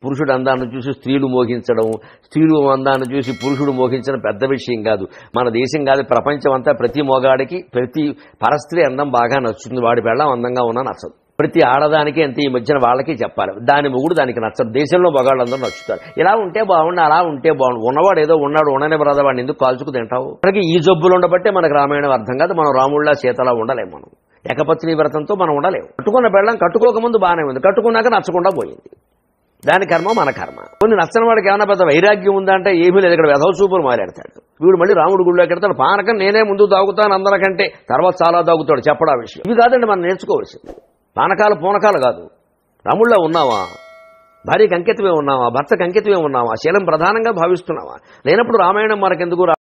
పురుషుడు అందాన్ని చూసి స్త్రీలు మోహించడం స్త్రీలు అందాన్ని చూసి పురుషుడు మోహించడం పెద్ద విషయం కాదు మన దేశం కాదు ప్రపంచం అంతా ప్రతి మొగాడికి ప్రతి పరస్త్రీ అందం బాగా నచ్చుతుంది వాడి పెళ్ళం అందంగా ఉన్నా నచ్చదు ప్రతి ఆడదానికి ఎంత ఈ మధ్యన వాళ్ళకి చెప్పాలి దాని మొగుడు దానికి నచ్చదు దేశంలో మగాళ్ళందరూ నచ్చుతారు ఇలా ఉంటే బాగుండు అలా ఉంటే బాగుండు ఉన్నవాడు ఏదో ఉన్నాడు ఉండని బ్రద వాడిని ఎందుకు కాల్చుకు తింటావు మనకి ఈ జబ్బులు ఉండబట్టే మనకు రామాయణం అర్థం కాదు మనం రాముళ్ళ సీతలా ఉండలేము మనం ఏకపత్ని వ్రతంతో మనం ఉండలేము కట్టుకున్న పెళ్ళం కట్టుకోకముందు బాగానే ఉంది కట్టుకున్నాక నచ్చకుండా పోయింది దాని కర్మ మన కర్మ కొన్ని నచ్చని వాడికి ఏమైనా పెద్ద వైరాగ్యం ఉందా అంటే ఏమీ లేదు ఇక్కడ వెధవ చూపులు మాట్లాడతాడు వీడు మళ్ళీ రాముడు గుడిలోకి వెళ్తాడు పానకం నేనే ముందు తాగుతాను అందరికంటే తర్వాత చాలా తాగుతాడు చెప్పడా విషయం ఇవి కాదండి మనం నేర్చుకోవాల్సింది పానకాలు పూనకాలు కాదు రాముళ్ళ ఉన్నావా భార్యకి అంకితమే ఉన్నావా భర్తకు అంకితమే ఉన్నావా శీలం ప్రధానంగా భావిస్తున్నావా లేనప్పుడు రామాయణం మనకెందుకు